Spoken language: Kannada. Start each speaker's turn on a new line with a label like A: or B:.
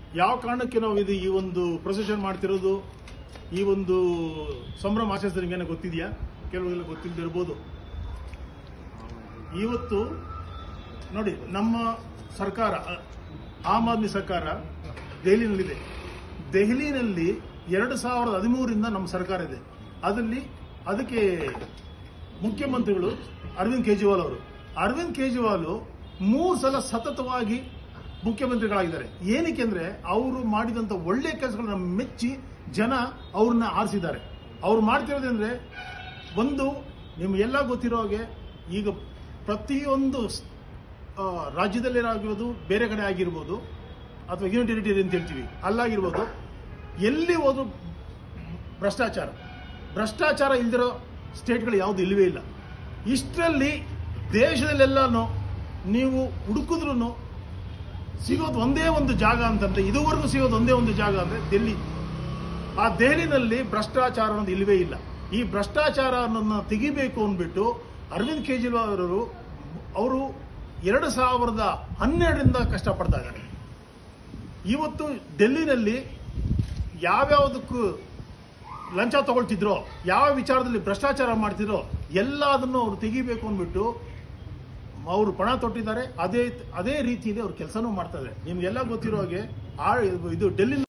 A: ಯಾವ ಕಾರಣಕ್ಕೆ ನಾವು ಇದು ಈ ಒಂದು ಪ್ರೊಸೆಷನ್ ಮಾಡ್ತಿರೋದು ಈ ಒಂದು ಸಂಭ್ರಮ ಆಚರಿಸಿದ್ರೆ ನಿಮ್ಗೇನೋ ಗೊತ್ತಿದೆಯಾ ಕೆಲವೆಲ್ಲ ಗೊತ್ತಿಲ್ಲದಿರ್ಬೋದು ಇವತ್ತು ನೋಡಿ ನಮ್ಮ ಸರ್ಕಾರ ಅ- ಆಮ್ ಆದ್ಮಿ ಸರ್ಕಾರ ದೆಹಲಿನಲ್ಲಿದೆ ದೆಹಲಿನಲ್ಲಿ ಎರಡು ಸಾವಿರದ ಹದಿಮೂರರಿಂದ ನಮ್ಮ ಸರ್ಕಾರ ಇದೆ ಅದರಲ್ಲಿ ಅದಕ್ಕೆ ಮುಖ್ಯಮಂತ್ರಿಗಳು ಅರವಿಂದ್ ಕೇಜ್ರಿವಾಲ್ ಅವರು ಅರವಿಂದ್ ಕೇಜ್ರಿವಾಲ್ ಮೂರು ಸಲ ಸತತವಾಗಿ ಮುಖ್ಯಮಂತ್ರಿಗಳಾಗಿದ್ದಾರೆ ಏನಕ್ಕೆ ಅಂದ್ರೆ ಅವರು ಮಾಡಿದಂತ ಒಳ್ಳೆ ಕೆಲಸಗಳನ್ನ ಮೆಚ್ಚಿ ಜನ ಅವ್ರನ್ನ ಆರಿಸಿದ್ದಾರೆ ಅವ್ರು ಮಾಡ್ತಿರೋದಂದ್ರೆ ಒಂದು ನಿಮ್ಗೆಲ್ಲ ಗೊತ್ತಿರೋ ಹಾಗೆ ಈಗ ಪ್ರತಿಯೊಂದು ಸ್- ಆ, ರಾಜ್ಯದಲ್ಲಿ ಆಗಿರ್ಬೋದು ಬೇರೆ ಕಡೆ ಆಗಿರ್ಬೋದು ಅಥವಾ ಯೂನಿಟ್ ಟೆರಿಟರಿ ಅಂತ ಹೇಳ್ತೀವಿ ಅಲ್ಲಾಗಿರ್ಬೋದು ಎಲ್ಲಿ ಹೋದ್ರು ಭ್ರಷ್ಟಾಚಾರ ಭ್ರಷ್ಟಾಚಾರ ಇಲ್ದಿರೋ ಸ್ಟೇಟ್ಗಳು ಯಾವುದು ಇಲ್ಲವೇ ಇಲ್ಲ ಇಷ್ಟರಲ್ಲಿ ದೇಶದಲ್ಲೆಲ್ಲಾನು ನೀವು ಹುಡುಕಿದ್ರು ಸಿಗೋದು ಒಂದೇ ಒಂದು ಜಾಗ ಅಂತಂದ್ರೆ ಇದುವರೆಗೂ ಸಿಗೋದು ಒಂದೇ ಒಂದು ಜಾಗ ಅಂದ್ರೆ ಡೆಲ್ಲಿ ಆ ದೆಹಲಿನಲ್ಲಿ ಭ್ರಷ್ಟಾಚಾರ ಅನ್ನೋದು ಇಲ್ಲವೇ ಇಲ್ಲ ಈ ಭ್ರಷ್ಟಾಚಾರ ಅನ್ನೋದನ್ನ ತೆಗಿಬೇಕು ಅಂದ್ಬಿಟ್ಟು ಅರವಿಂದ್ ಕೇಜ್ರಿವಾಲ್ ಅವರು ಅವರು ಎರಡು ಸಾವಿರದ ಹನ್ನೆರಡರಿಂದ ಕಷ್ಟಪಡ್ತಾ ಇದ್ದಾರೆ ಇವತ್ತು ಡೆಲ್ಲಿನಲ್ಲಿ ಯಾವ್ಯಾವುದಕ್ಕೂ ಲಂಚ ತಗೊಳ್ತಿದ್ರೋ ಯಾವ ವಿಚಾರದಲ್ಲಿ ಭ್ರಷ್ಟಾಚಾರ ಮಾಡ್ತಿದ್ರೋ ಎಲ್ಲದನ್ನು ಅವರು ತೆಗಿಬೇಕು ಅಂದ್ಬಿಟ್ಟು ಅವರು ಪಣ ತೊಟ್ಟಿದ್ದಾರೆ ಅದೇ ಅದೇ ರೀತಿಯಲ್ಲಿ ಅವ್ರು ಕೆಲಸನೂ ಮಾಡ್ತಾ ಇದ್ದಾರೆ ನಿಮ್ಗೆಲ್ಲ ಗೊತ್ತಿರೋ ಹಾಗೆ ಆ ಇದು ಡೆಲ್ಲಿ